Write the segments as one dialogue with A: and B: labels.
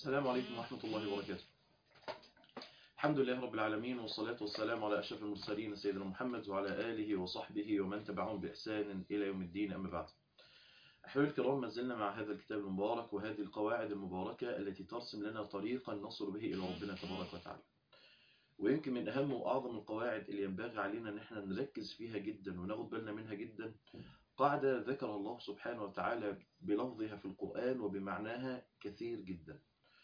A: السلام عليكم ورحمة الله وبركاته الحمد لله رب العالمين والصلاة والسلام على أشرف المرسلين سيدنا محمد وعلى آله وصحبه ومن تبعهم بإحسان إلى يوم الدين أما بعد أحبابي الكرام ما زلنا مع هذا الكتاب المبارك وهذه القواعد المباركة التي ترسم لنا طريقا نصل به إلى ربنا تبارك وتعالى ويمكن من أهم وأعظم القواعد اللي ينبغي علينا أن احنا نركز فيها جدا وناخد بالنا منها جدا قاعدة ذكر الله سبحانه وتعالى بلفظها في القرآن وبمعناها كثير جدا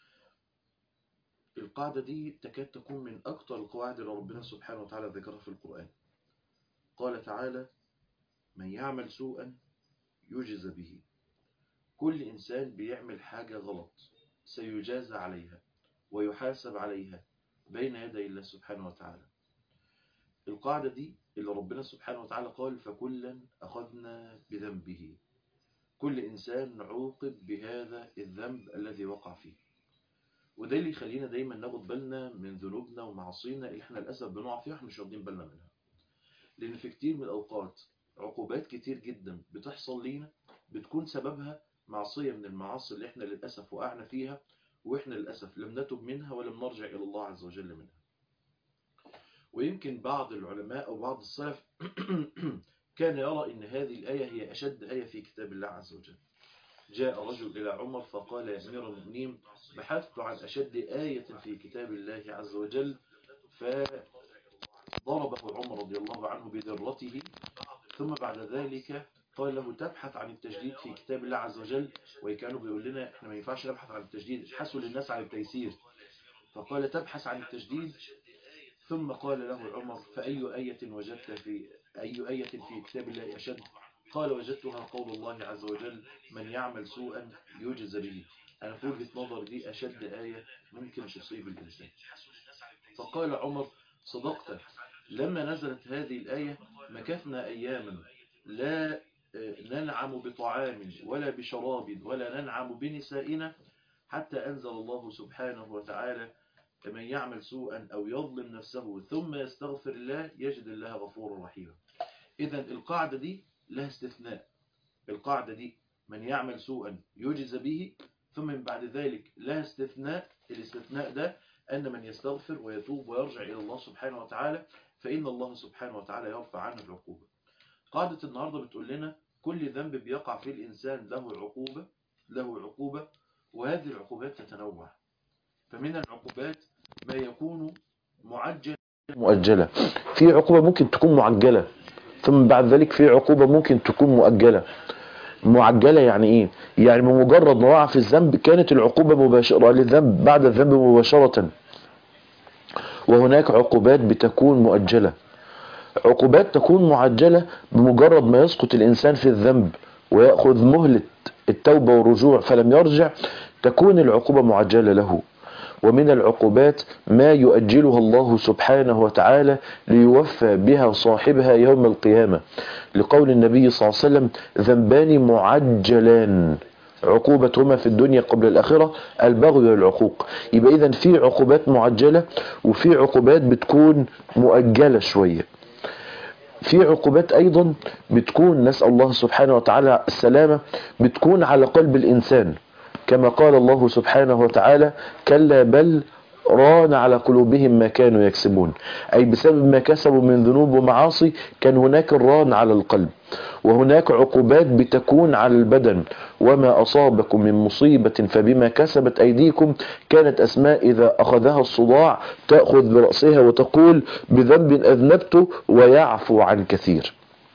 A: القاعدة دي تكاد تكون من أكثر القواعد اللي ربنا سبحانه وتعالى ذكرها في القرآن قال تعالى من يعمل سوءا يجز به كل إنسان بيعمل حاجة غلط سيجازى عليها ويحاسب عليها بين يدي الله سبحانه وتعالى القاعدة دي اللي ربنا سبحانه وتعالى قال فكلا أخذنا بذنبه كل إنسان عوقب بهذا الذنب الذي وقع فيه وده اللي يخلينا دايما ناخد بالنا من ذنوبنا ومعاصينا اللي احنا للأسف بنقع فيها احنا مش واخدين بالنا منها لأن في كتير من الأوقات عقوبات كتير جدا بتحصل لينا بتكون سببها معصية من المعاصي اللي احنا للأسف وقعنا فيها واحنا للأسف لم نتب منها ولم نرجع إلى الله عز وجل منها ويمكن بعض العلماء أو بعض السلف كان يرى أن هذه الآية هي أشد آية في كتاب الله عز وجل جاء رجل إلى عمر فقال يا أمير المؤمنين بحثت عن أشد آية في كتاب الله عز وجل فضربه عمر رضي الله عنه بذرته ثم بعد ذلك قال له تبحث عن التجديد في كتاب الله عز وجل وكانوا بيقول لنا احنا ما ينفعش نبحث عن التجديد ابحثوا للناس عن التيسير فقال تبحث عن التجديد ثم قال له عمر فأي آية وجدت في أي آية في كتاب الله أشد قال وجدتها قول الله عز وجل من يعمل سوءا يجز به أنا في وجهة نظر دي أشد آية ممكن تصيب الإنسان فقال عمر صدقت لما نزلت هذه الآية مكثنا أياما لا ننعم بطعام ولا بشراب ولا ننعم بنسائنا حتى أنزل الله سبحانه وتعالى من يعمل سوءا أو يظلم نفسه ثم يستغفر الله يجد الله غفورا رحيما إذا القاعدة دي لها استثناء القاعدة دي من يعمل سوءا يجز به ثم من بعد ذلك لها استثناء الاستثناء ده أن من يستغفر ويتوب ويرجع إلى الله سبحانه وتعالى فإن الله سبحانه وتعالى يرفع عنه العقوبة قاعدة النهاردة بتقول لنا كل ذنب بيقع فيه الإنسان له عقوبة له عقوبة وهذه العقوبات تتنوع فمن العقوبات ما يكون معجل
B: مؤجلة في عقوبة ممكن تكون معجلة ثم بعد ذلك في عقوبة ممكن تكون مؤجلة معجلة يعني ايه يعني بمجرد ما وقع في الذنب كانت العقوبة مباشرة للذنب بعد الذنب مباشرة وهناك عقوبات بتكون مؤجلة عقوبات تكون معجلة بمجرد ما يسقط الإنسان في الذنب ويأخذ مهلة التوبة والرجوع فلم يرجع تكون العقوبة معجلة له ومن العقوبات ما يؤجلها الله سبحانه وتعالى ليوفى بها صاحبها يوم القيامة لقول النبي صلى الله عليه وسلم ذنبان معجلان عقوبتهما في الدنيا قبل الآخرة البغي والعقوق يبقى إذا في عقوبات معجلة وفي عقوبات بتكون مؤجلة شوية في عقوبات أيضا بتكون نسأل الله سبحانه وتعالى السلامة بتكون على قلب الإنسان كما قال الله سبحانه وتعالى كلا بل ران على قلوبهم ما كانوا يكسبون أي بسبب ما كسبوا من ذنوب ومعاصي كان هناك الران على القلب وهناك عقوبات بتكون على البدن وما أصابكم من مصيبة فبما كسبت أيديكم كانت أسماء إذا أخذها الصداع تأخذ برأسها وتقول بذنب أذنبت ويعفو عن كثير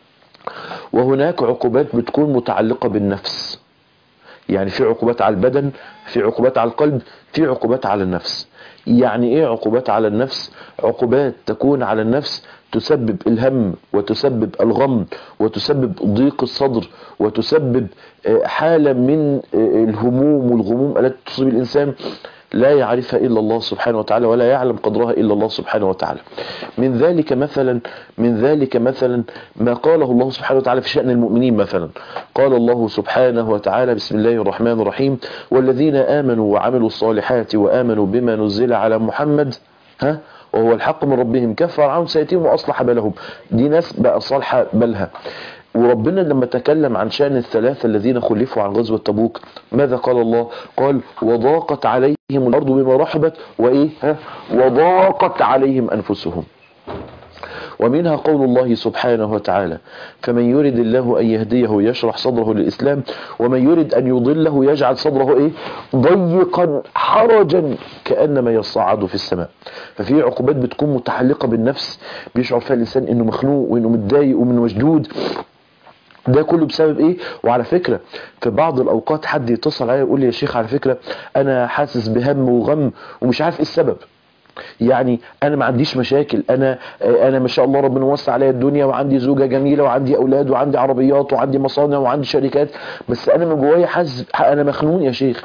B: وهناك عقوبات بتكون متعلقة بالنفس يعني في عقوبات على البدن في عقوبات على القلب في عقوبات على النفس يعني ايه عقوبات على النفس عقوبات تكون على النفس تسبب الهم وتسبب الغم وتسبب ضيق الصدر وتسبب حالة من الهموم والغموم التي تصيب الإنسان لا يعرفها إلا الله سبحانه وتعالى ولا يعلم قدرها إلا الله سبحانه وتعالى من ذلك مثلا من ذلك مثلا ما قاله الله سبحانه وتعالى في شأن المؤمنين مثلا قال الله سبحانه وتعالى بسم الله الرحمن الرحيم والذين آمنوا وعملوا الصالحات وآمنوا بما نزل على محمد ها وهو الحق من ربهم كفر عنهم سيئاتهم وأصلح بالهم دي ناس بقى صالحة بالها وربنا لما تكلم عن شأن الثلاثة الذين خلفوا عن غزوة تبوك ماذا قال الله قال وضاقت عليهم الأرض بما رحبت وإيه ها وضاقت عليهم أنفسهم ومنها قول الله سبحانه وتعالى فمن يرد الله أن يهديه يشرح صدره للإسلام ومن يرد أن يضله يجعل صدره إيه ضيقا حرجا كأنما يصعد في السماء ففي عقوبات بتكون متعلقة بالنفس بيشعر فيها الإنسان إنه مخنوق وإنه متضايق ومن مشدود ده كله بسبب ايه وعلى فكرة في بعض الاوقات حد يتصل عليا يقول لي يا شيخ على فكرة انا حاسس بهم وغم ومش عارف ايه السبب يعني انا ما عنديش مشاكل انا انا ما شاء الله ربنا وسع عليا الدنيا وعندي زوجه جميله وعندي اولاد وعندي عربيات وعندي مصانع وعندي شركات بس انا من جوايا حاسس انا مخنوق يا شيخ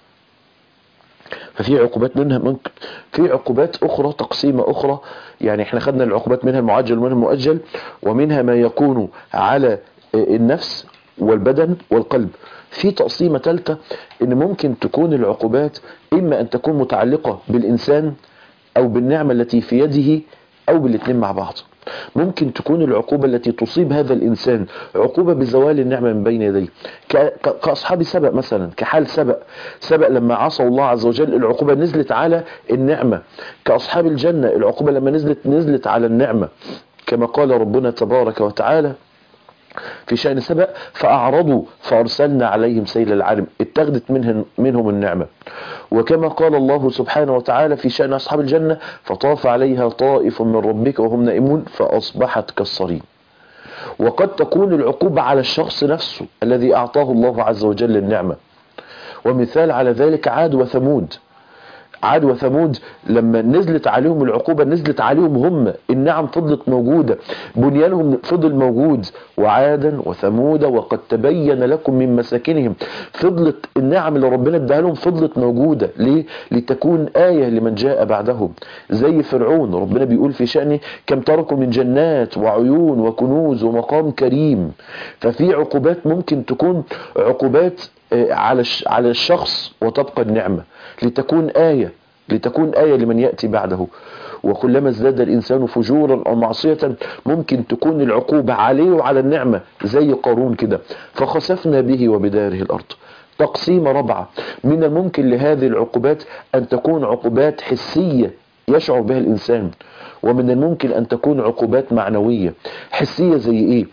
B: ففي عقوبات منها ممكن في عقوبات اخرى تقسيمه اخرى يعني احنا خدنا العقوبات منها المعجل ومنها المؤجل ومنها ما يكون على النفس والبدن والقلب في تقسيمه ثالثه ان ممكن تكون العقوبات اما ان تكون متعلقه بالانسان او بالنعمة التي في يده او بالاثنين مع بعض ممكن تكون العقوبة التي تصيب هذا الإنسان عقوبة بزوال النعمة من بين يديه كأصحاب سبق مثلا كحال سبق سبق لما عصوا الله عز وجل العقوبة نزلت على النعمة كأصحاب الجنة العقوبة لما نزلت نزلت على النعمة كما قال ربنا تبارك وتعالى في شأن سبق فأعرضوا فأرسلنا عليهم سيل العالم اتخذت منهم, منهم النعمة وكما قال الله سبحانه وتعالى في شأن أصحاب الجنة فطاف عليها طائف من ربك وهم نائمون فأصبحت كالصريم وقد تكون العقوبة على الشخص نفسه الذي أعطاه الله عز وجل النعمة ومثال على ذلك عاد وثمود عاد وثمود لما نزلت عليهم العقوبة نزلت عليهم هم النعم فضلت موجودة بنيانهم فضل موجود وعادا وثمود وقد تبين لكم من مساكنهم فضلت النعم اللي ربنا اداها لهم فضلت موجودة ليه؟ لتكون آية لمن جاء بعدهم زي فرعون ربنا بيقول في شأنه كم تركوا من جنات وعيون وكنوز ومقام كريم ففي عقوبات ممكن تكون عقوبات على على الشخص وتبقى النعمة لتكون آية لتكون آية لمن يأتي بعده وكلما ازداد الإنسان فجورا أو معصية ممكن تكون العقوبة عليه وعلى النعمة زي قارون كده فخسفنا به وبداره الأرض تقسيمة رابعة من الممكن لهذه العقوبات أن تكون عقوبات حسية يشعر بها الإنسان ومن الممكن أن تكون عقوبات معنوية حسية زي إيه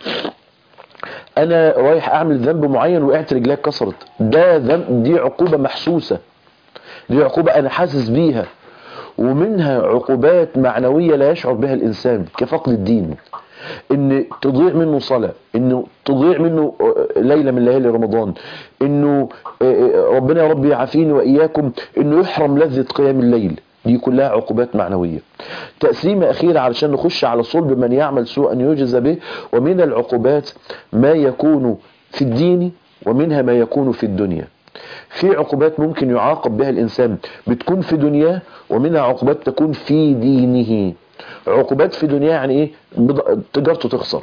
B: انا رايح اعمل ذنب معين وقعت رجلي اتكسرت ده ذنب دي عقوبه محسوسه دي عقوبه انا حاسس بيها ومنها عقوبات معنويه لا يشعر بها الانسان كفقد الدين ان تضيع منه صلاة انه تضيع منه ليلة من ليالي رمضان انه ربنا يا رب يعافيني واياكم انه يحرم لذة قيام الليل دي كلها عقوبات معنوية تقسيمة أخيرة علشان نخش على صلب من يعمل سوءا يجزى به ومن العقوبات ما يكون في الدين ومنها ما يكون في الدنيا في عقوبات ممكن يعاقب بها الإنسان بتكون في دنياه ومنها عقوبات تكون في دينه عقوبات في دنياه يعني ايه تجارته تخسر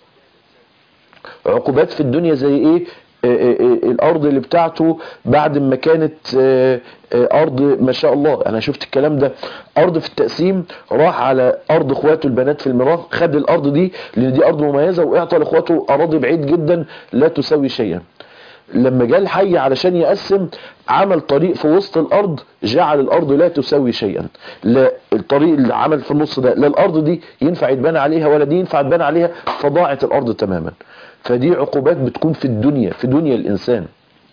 B: عقوبات في الدنيا زي ايه الارض اللي بتاعته بعد ما كانت ارض ما شاء الله انا شفت الكلام ده ارض في التقسيم راح على ارض اخواته البنات في الميراث خد الارض دي لان دي ارض مميزه واعطى لاخواته اراضي بعيد جدا لا تساوي شيئا لما جاء الحي علشان يقسم عمل طريق في وسط الارض جعل الارض لا تساوي شيئا لا الطريق اللي عمل في النص ده لا الارض دي ينفع يتبنى عليها ولا دي ينفع يتبنى عليها فضاعت الارض تماما فدي عقوبات بتكون في الدنيا في دنيا الانسان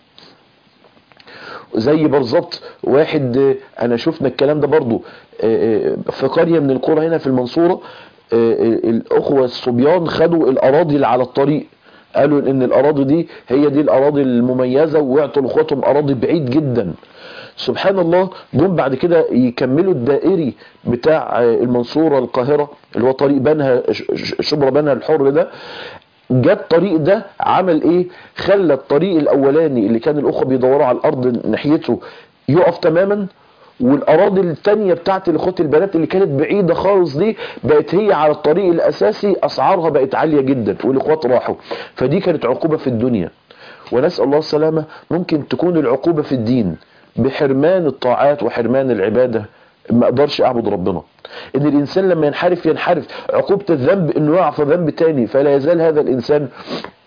B: زي بالظبط واحد انا شفنا الكلام ده برضو في قرية من القرى هنا في المنصورة الاخوة الصبيان خدوا الاراضي اللي على الطريق قالوا ان الاراضي دي هي دي الاراضي المميزة واعطوا لاخواتهم اراضي بعيد جدا سبحان الله جم بعد كده يكملوا الدائري بتاع المنصورة القاهرة اللي هو طريق بنها شبرا بنها الحر ده جه الطريق ده عمل ايه خلى الطريق الاولاني اللي كان الاخوه بيدوروا على الارض ناحيته يقف تماما والاراضي التانية بتاعت الاخوات البنات اللي كانت بعيدة خالص دي بقت هي على الطريق الاساسي اسعارها بقت عالية جدا والاخوات راحوا فدي كانت عقوبة في الدنيا ونسأل الله السلامة ممكن تكون العقوبة في الدين بحرمان الطاعات وحرمان العبادة ما اقدرش اعبد ربنا ان الانسان لما ينحرف ينحرف عقوبة الذنب انه يقع في ذنب تاني فلا يزال هذا الانسان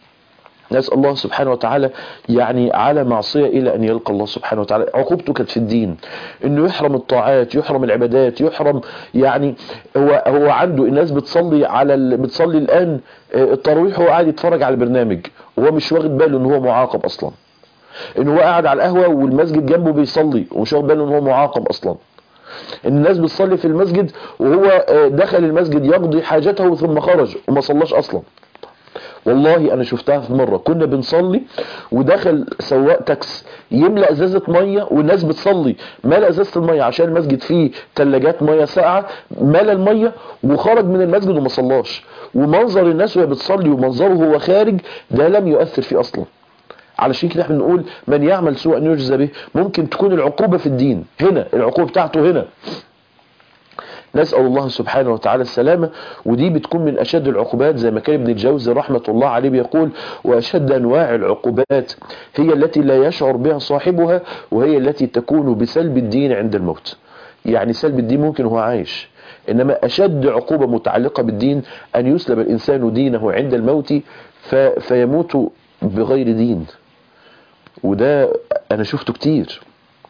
B: نسأل الله سبحانه وتعالى يعني على معصية إلى أن يلقى الله سبحانه وتعالى عقوبته كانت في الدين إنه يحرم الطاعات يحرم العبادات يحرم يعني هو هو عنده الناس بتصلي على ال... بتصلي الآن آه، التراويح هو قاعد يتفرج على البرنامج وهو مش واخد باله إن هو معاقب أصلا إن هو قاعد على القهوة والمسجد جنبه بيصلي ومش واخد باله إن هو معاقب أصلا إن الناس بتصلي في المسجد وهو آه، دخل المسجد يقضي حاجته ثم خرج وما صلاش أصلا والله انا شفتها في مره كنا بنصلي ودخل سواق تاكس يملا ازازه ميه والناس بتصلي ملا ازازه الميه عشان المسجد فيه ثلاجات ميه ساقعه ملا الميه وخرج من المسجد وما صلاش ومنظر الناس وهي بتصلي ومنظره وهو خارج ده لم يؤثر فيه اصلا علشان كده احنا بنقول من يعمل سوءا يجزى به ممكن تكون العقوبه في الدين هنا العقوبه بتاعته هنا نسأل الله سبحانه وتعالى السلامة ودي بتكون من أشد العقوبات زي ما كان ابن الجوزي رحمة الله عليه بيقول وأشد أنواع العقوبات هي التي لا يشعر بها صاحبها وهي التي تكون بسلب الدين عند الموت يعني سلب الدين ممكن هو عايش إنما أشد عقوبة متعلقة بالدين أن يسلب الإنسان دينه عند الموت ف... فيموت بغير دين وده أنا شفته كتير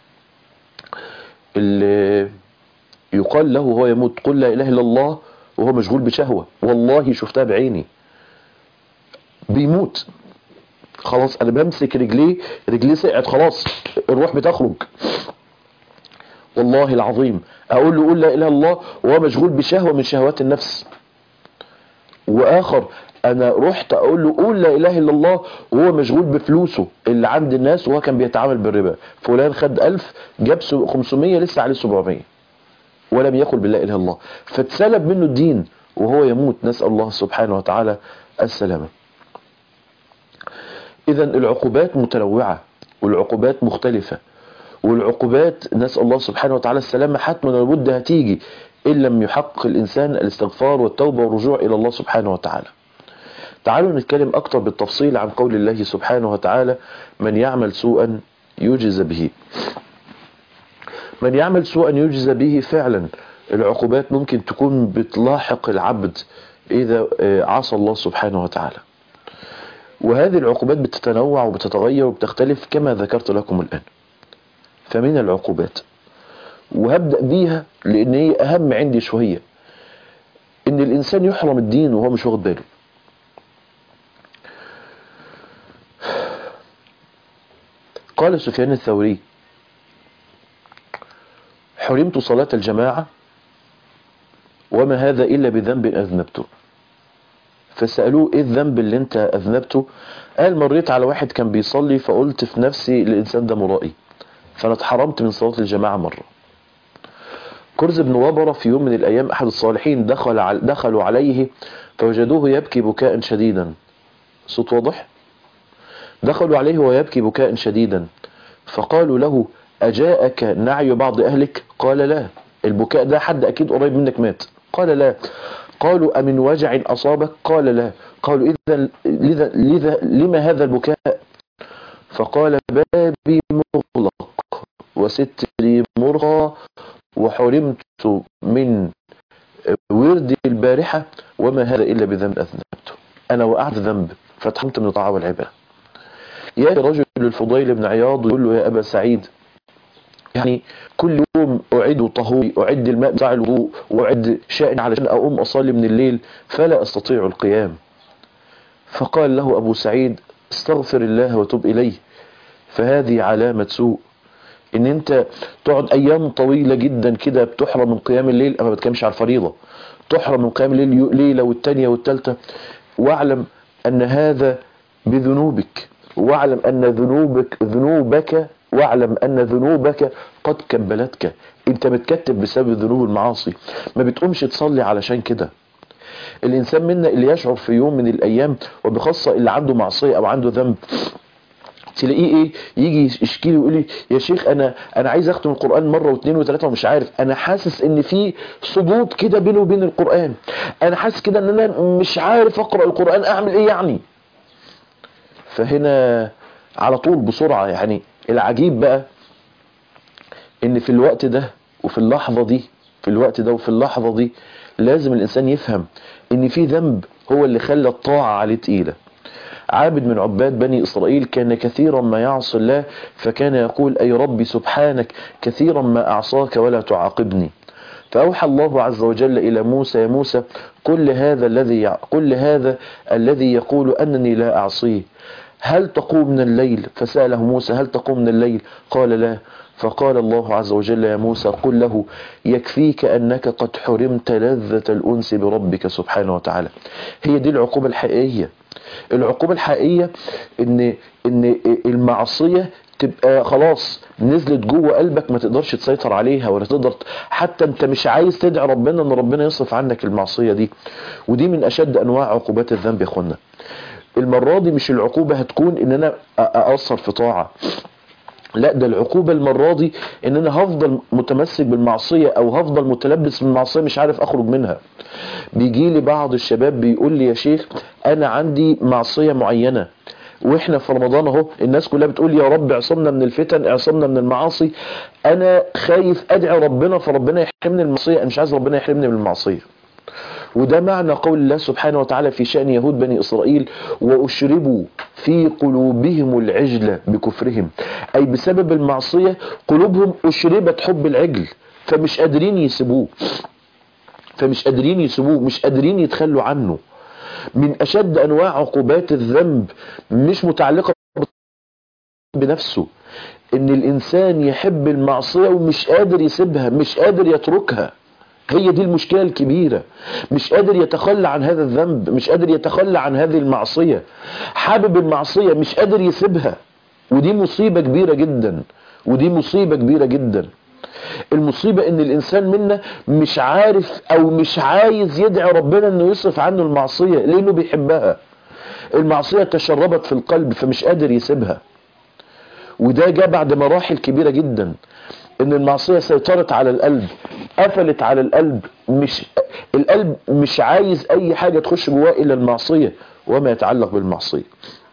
B: اللي يقال له هو يموت قل لا اله الا الله وهو مشغول بشهوة والله شفتها بعيني بيموت خلاص انا بمسك رجليه رجليه سقعت خلاص الروح بتخرج والله العظيم اقول له قل لا اله الا الله وهو مشغول بشهوة من شهوات النفس واخر انا رحت اقول له قول لا اله الا الله وهو مشغول بفلوسه اللي عند الناس وهو كان بيتعامل بالربا فلان خد 1000 جاب 500 لسه عليه 700 ولم يقل بالله اله الا الله فاتسلب منه الدين وهو يموت نسال الله سبحانه وتعالى السلامه اذا العقوبات متنوعه والعقوبات مختلفه والعقوبات نسال الله سبحانه وتعالى السلامه حتما لابد هتيجي ان لم يحقق الانسان الاستغفار والتوبه والرجوع الى الله سبحانه وتعالى تعالوا نتكلم اكتر بالتفصيل عن قول الله سبحانه وتعالى من يعمل سوءا يجز به من يعمل سوءا يجزى به فعلا العقوبات ممكن تكون بتلاحق العبد إذا عصى الله سبحانه وتعالى وهذه العقوبات بتتنوع وبتتغير وبتختلف كما ذكرت لكم الآن فمن العقوبات وهبدأ بيها لأن هي أهم عندي شوية إن الإنسان يحرم الدين وهو مش واخد باله قال سفيان الثوري حرمت صلاة الجماعة وما هذا إلا بذنب أذنبته فسألوه إيه الذنب اللي أنت أذنبته قال مريت على واحد كان بيصلي فقلت في نفسي الإنسان ده مرائي فأنا اتحرمت من صلاة الجماعة مرة كرز بن وبرة في يوم من الأيام أحد الصالحين دخل دخلوا عليه فوجدوه يبكي بكاء شديدا صوت واضح دخلوا عليه ويبكي بكاء شديدا فقالوا له أجاءك نعي بعض أهلك قال لا البكاء ده حد أكيد قريب منك مات قال لا قالوا أمن وجع أصابك قال لا قالوا إذا لذا, لذا لما هذا البكاء فقال بابي مغلق وستري مرغى وحرمت من ورد البارحة وما هذا إلا بذنب أذنبته أنا وقعت ذنب فاتحمت من الطاعة والعبادة يا رجل الفضيل بن عياض يقول له يا أبا سعيد يعني كل يوم أعد طهوري أعد الماء بتاع الوضوء وأعد شأن علشان أقوم أصلي من الليل فلا أستطيع القيام فقال له أبو سعيد استغفر الله وتب إليه فهذه علامة سوء ان انت تقعد ايام طويلة جدا كده بتحرم من قيام الليل اما بتكلمش على الفريضة تحرم من قيام الليل ليلة والتانية والتالتة واعلم ان هذا بذنوبك واعلم ان ذنوبك ذنوبك واعلم ان ذنوبك قد كبلتك انت متكتب بسبب ذنوب المعاصي ما بتقومش تصلي علشان كده الانسان منا اللي يشعر في يوم من الايام وبخاصة اللي عنده معصية او عنده ذنب تلاقيه ايه يجي يشكي لي ويقول لي يا شيخ انا انا عايز اختم القران مره واثنين وثلاثه ومش عارف انا حاسس ان في صدود كده بيني وبين القران انا حاسس كده ان انا مش عارف اقرا القران اعمل ايه يعني فهنا على طول بسرعه يعني العجيب بقى ان في الوقت ده وفي اللحظه دي في الوقت ده وفي اللحظه دي لازم الانسان يفهم ان في ذنب هو اللي خلى الطاعه عليه تقيله عابد من عباد بني إسرائيل كان كثيرا ما يعصي الله فكان يقول أي ربي سبحانك كثيرا ما أعصاك ولا تعاقبني فأوحى الله عز وجل إلى موسى يا موسى قل هذا الذي قل هذا الذي يقول أنني لا أعصيه هل تقوم من الليل فسأله موسى هل تقوم من الليل قال لا فقال الله عز وجل يا موسى قل له يكفيك أنك قد حرمت لذة الأنس بربك سبحانه وتعالى هي دي العقوبة الحقيقية العقوبة الحقيقية ان ان المعصية تبقى خلاص نزلت جوه قلبك ما تقدرش تسيطر عليها ولا تقدر حتى انت مش عايز تدعي ربنا ان ربنا يصرف عنك المعصية دي ودي من اشد انواع عقوبات الذنب يا اخوانا المرة دي مش العقوبة هتكون ان انا اقصر في طاعة لا ده العقوبة المرة دي ان انا هفضل متمسك بالمعصية او هفضل متلبس بالمعصية مش عارف اخرج منها بيجي لي بعض الشباب بيقول لي يا شيخ انا عندي معصية معينة واحنا في رمضان اهو الناس كلها بتقول يا رب اعصمنا من الفتن اعصمنا من المعاصي انا خايف ادعي ربنا فربنا يحرمني من المعصية انا مش عايز ربنا يحرمني من المعصية وده معنى قول الله سبحانه وتعالى في شأن يهود بني إسرائيل وأشربوا في قلوبهم العجل بكفرهم أي بسبب المعصية قلوبهم أشربت حب العجل فمش قادرين يسيبوه فمش قادرين يسيبوه مش قادرين يتخلوا عنه من أشد أنواع عقوبات الذنب مش متعلقة بنفسه ان الانسان يحب المعصية ومش قادر يسيبها مش قادر يتركها هي دي المشكلة الكبيرة مش قادر يتخلى عن هذا الذنب مش قادر يتخلى عن هذه المعصية حابب المعصية مش قادر يسيبها ودي مصيبة كبيرة جدا ودي مصيبة كبيرة جدا المصيبة ان الانسان منا مش عارف او مش عايز يدعي ربنا انه يصرف عنه المعصية لانه بيحبها المعصية تشربت في القلب فمش قادر يسيبها وده جاء بعد مراحل كبيرة جدا ان المعصية سيطرت على القلب قفلت على القلب مش القلب مش عايز اي حاجة تخش جواه الا المعصية وما يتعلق بالمعصية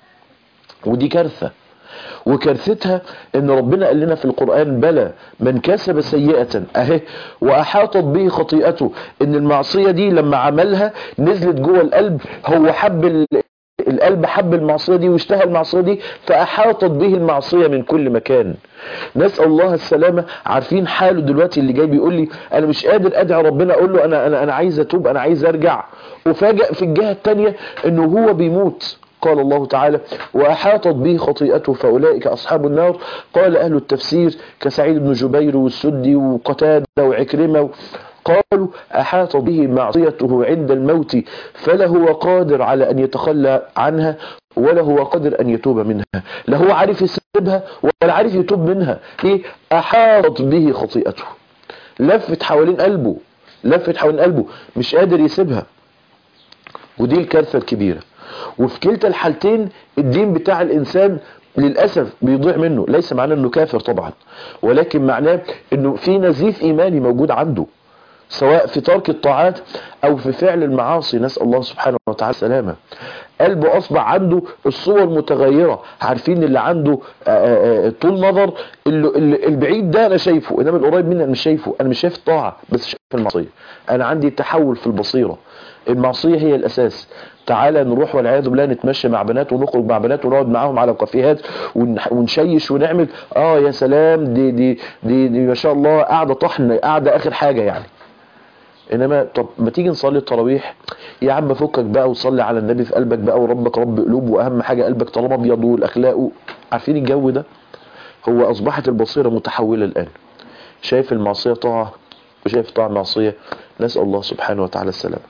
B: ودي كارثة وكارثتها ان ربنا قال لنا في القرآن بلى من كسب سيئة اهي واحاطت به خطيئته ان المعصية دي لما عملها نزلت جوه القلب هو حب القلب حب المعصية دي واشتهى المعصية دي فأحاطت به المعصية من كل مكان نسأل الله السلامة عارفين حاله دلوقتي اللي جاي بيقول لي أنا مش قادر أدعي ربنا أقول له أنا, أنا, أنا عايز أتوب أنا عايز أرجع وفاجأ في الجهة التانية أنه هو بيموت قال الله تعالى وأحاطت به خطيئته فأولئك أصحاب النار قال أهل التفسير كسعيد بن جبير والسدي وقتادة وعكرمة قالوا أحاط به معصيته عند الموت فلا هو قادر على أن يتخلى عنها ولا هو قادر أن يتوب منها لا هو عارف يسيبها ولا عارف يتوب منها إيه أحاط به خطيئته لفت حوالين قلبه لفت حوالين قلبه مش قادر يسيبها ودي الكارثة الكبيرة وفي كلتا الحالتين الدين بتاع الإنسان للأسف بيضيع منه ليس معناه أنه كافر طبعا ولكن معناه أنه في نزيف إيماني موجود عنده سواء في ترك الطاعات او في فعل المعاصي نسأل الله سبحانه وتعالى السلامة قلبه اصبح عنده الصور متغيرة عارفين اللي عنده طول نظر اللي البعيد ده انا شايفه انما القريب مني انا مش شايفه انا مش شايف الطاعة بس شايف المعصية انا عندي تحول في البصيرة المعصية هي الاساس تعالى نروح والعياذ بالله نتمشى مع بنات ونخرج مع بنات ونقعد معاهم على كافيهات ونشيش ونعمل اه يا سلام دي دي دي, دي ما شاء الله قاعده طحن قاعده اخر حاجه يعني انما طب ما تيجي نصلي التراويح يا عم فكك بقى وصلي على النبي في قلبك بقى وربك رب قلوب واهم حاجه قلبك طالما ابيض والاخلاق عارفين الجو ده هو اصبحت البصيره متحوله الان شايف المعصيه طاعه وشايف طاعه معصيه نسال الله سبحانه وتعالى السلامه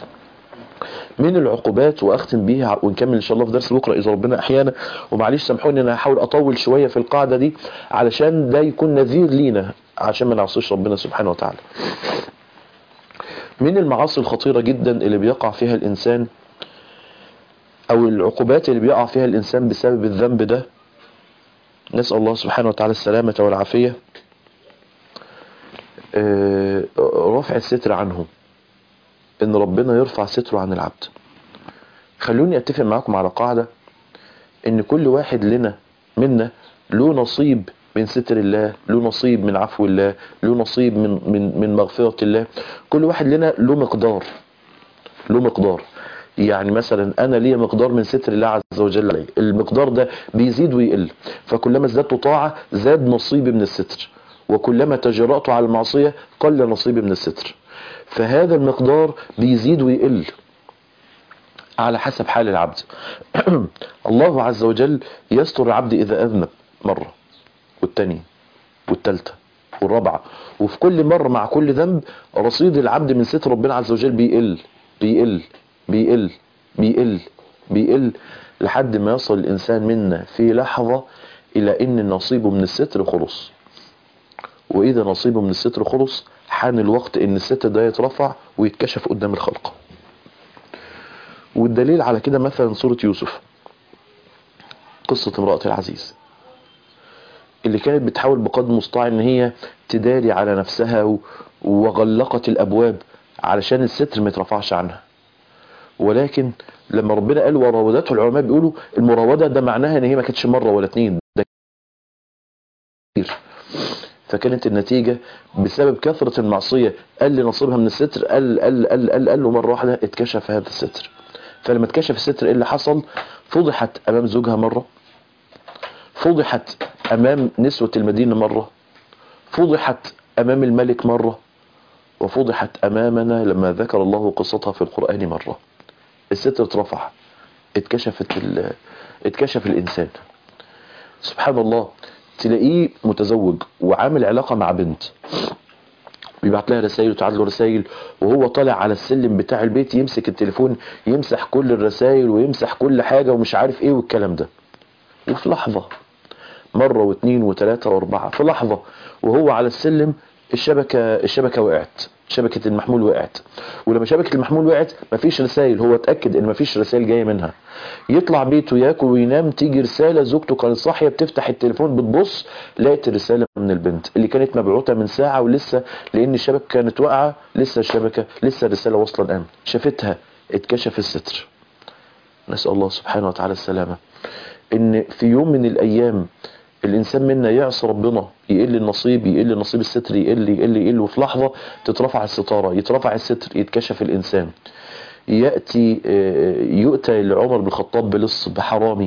B: من العقوبات واختم بيها ونكمل ان شاء الله في درس بكره اذا ربنا احيانا ومعلش سامحوني انا هحاول اطول شويه في القاعده دي علشان ده يكون نذير لينا عشان ما نعصيش ربنا سبحانه وتعالى من المعاصي الخطيرة جدا اللي بيقع فيها الإنسان أو العقوبات اللي بيقع فيها الإنسان بسبب الذنب ده نسأل الله سبحانه وتعالى السلامة والعافية رفع الستر عنهم إن ربنا يرفع ستره عن العبد خلوني أتفق معاكم على قاعدة إن كل واحد لنا منا له نصيب من ستر الله له نصيب من عفو الله له نصيب من من من مغفرة الله كل واحد لنا له مقدار له مقدار يعني مثلا انا ليا مقدار من ستر الله عز وجل علي المقدار ده بيزيد ويقل فكلما ازددت طاعة زاد نصيبي من الستر وكلما تجرأت على المعصية قل نصيبي من الستر فهذا المقدار بيزيد ويقل على حسب حال العبد الله عز وجل يستر العبد إذا أذنب مرة والتانية والتالتة والرابعة وفي كل مرة مع كل ذنب رصيد العبد من ستر ربنا عز وجل بيقل بيقل بيقل بيقل بيقل لحد ما يصل الإنسان منا في لحظة إلى إن نصيبه من الستر خلص وإذا نصيبه من الستر خلص حان الوقت إن الستر ده يترفع ويتكشف قدام الخلق والدليل على كده مثلا سورة يوسف قصة امرأة العزيز اللي كانت بتحاول بقدر المستطاع ان هي تداري على نفسها و- وغلقت الابواب علشان الستر ما يترفعش عنها ولكن لما ربنا قال وراودته العلماء بيقولوا المراودة ده معناها ان هي ما كانتش مرة ولا اتنين ده كتير فكانت النتيجة بسبب كثرة المعصية قل نصيبها من الستر قل قل قل قل, قل ومرة واحدة اتكشف هذا الستر فلما اتكشف الستر ايه اللي حصل فضحت امام زوجها مرة فضحت امام نسوة المدينة مرة فضحت امام الملك مرة وفضحت امامنا لما ذكر الله قصتها في القرآن مرة الستر اترفع اتكشفت ال... اتكشف الانسان سبحان الله تلاقيه متزوج وعامل علاقة مع بنت بيبعت لها رسائل وتعاد له رسائل وهو طالع على السلم بتاع البيت يمسك التليفون يمسح كل الرسائل ويمسح كل حاجة ومش عارف ايه والكلام ده وفي لحظة مرة واثنين وثلاثة واربعة في لحظة وهو على السلم الشبكة الشبكة وقعت شبكة المحمول وقعت ولما شبكة المحمول وقعت مفيش رسائل هو اتأكد ان مفيش رسائل جاية منها يطلع بيته ياكل وينام تيجي رسالة زوجته كانت صاحية بتفتح التليفون بتبص لقيت الرسالة من البنت اللي كانت مبعوثة من ساعة ولسه لان الشبكة كانت واقعة لسه الشبكة لسه الرسالة واصلة الان شافتها اتكشف الستر نسأل الله سبحانه وتعالى السلامة ان في يوم من الايام الانسان منا يعصي ربنا يقل النصيب يقل نصيب الستر يقل يقل يقل وفي لحظة تترفع الستارة يترفع الستر يتكشف الانسان يأتي آه، يؤتى لعمر بن الخطاب بلص بحرامي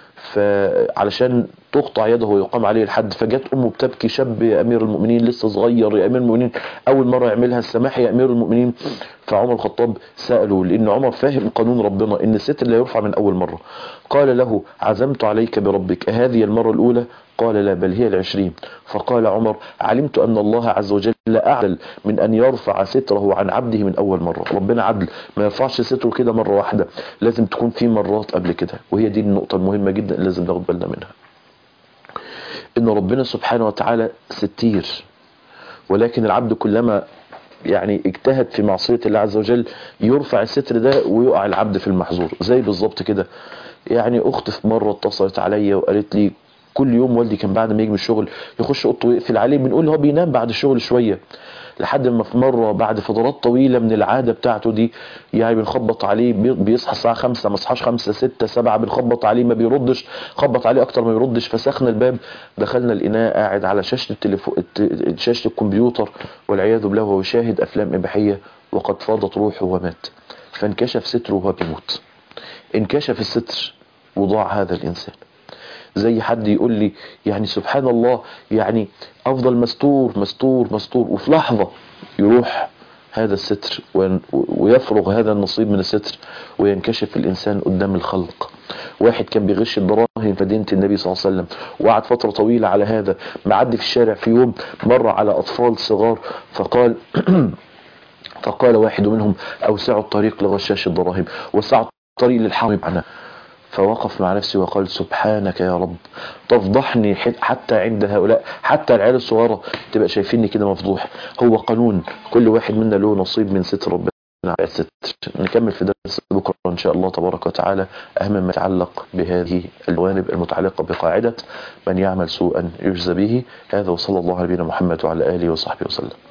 B: فعلشان تقطع يده ويقام عليه الحد فجت امه بتبكي شاب يا امير المؤمنين لسه صغير يا امير المؤمنين اول مره يعملها السماح يا امير المؤمنين فعمر الخطاب ساله لان عمر فاهم قانون ربنا ان الستر لا يرفع من اول مره قال له عزمت عليك بربك هذه المره الاولى قال لا بل هي العشرين فقال عمر علمت أن الله عز وجل أعدل من أن يرفع ستره عن عبده من أول مرة ربنا عدل ما يرفعش ستره كده مرة واحدة لازم تكون في مرات قبل كده وهي دي النقطة المهمة جدا اللي لازم ناخد بالنا منها إن ربنا سبحانه وتعالى ستير ولكن العبد كلما يعني اجتهد في معصية الله عز وجل يرفع الستر ده ويقع العبد في المحظور زي بالظبط كده يعني اخت في مرة اتصلت عليا وقالت لي كل يوم والدي كان بعد ما يجي من الشغل يخش اوضته ويقفل عليه بنقول هو بينام بعد الشغل شويه لحد ما في مره بعد فترات طويله من العاده بتاعته دي يعني بنخبط عليه بي- بيصحى الساعه 5 ما صحاش 5 6 7 بنخبط عليه ما بيردش خبط عليه اكتر ما يردش فسخنا الباب دخلنا لقيناه قاعد على شاشه التليفون الت- شاشه الكمبيوتر والعياذ بالله وهو يشاهد افلام اباحيه وقد فاضت روحه ومات فانكشف ستره وهو بيموت انكشف الستر وضاع هذا الانسان زي حد يقول لي يعني سبحان الله يعني افضل مستور مستور مستور وفي لحظة يروح هذا الستر وين- ويفرغ هذا النصيب من الستر وينكشف الانسان قدام الخلق واحد كان بيغش الدراهم في مدينة النبي صلى الله عليه وسلم وقعد فترة طويلة على هذا معدي في الشارع في يوم مر على اطفال صغار فقال فقال واحد منهم اوسعوا الطريق لغشاش الدراهم وسعوا الطريق للحرب معنا فوقف مع نفسه وقال سبحانك يا رب تفضحني حت- حتى عند هؤلاء حتى العيال الصغيرة تبقى شايفيني كده مفضوح هو قانون كل واحد منا له نصيب من ستر ربنا على الستر نكمل في درس بكرة إن شاء الله تبارك وتعالى أهم ما يتعلق بهذه الجوانب المتعلقة بقاعدة من يعمل سوءا يجزى به هذا وصلى الله على نبينا محمد وعلى آله وصحبه وسلم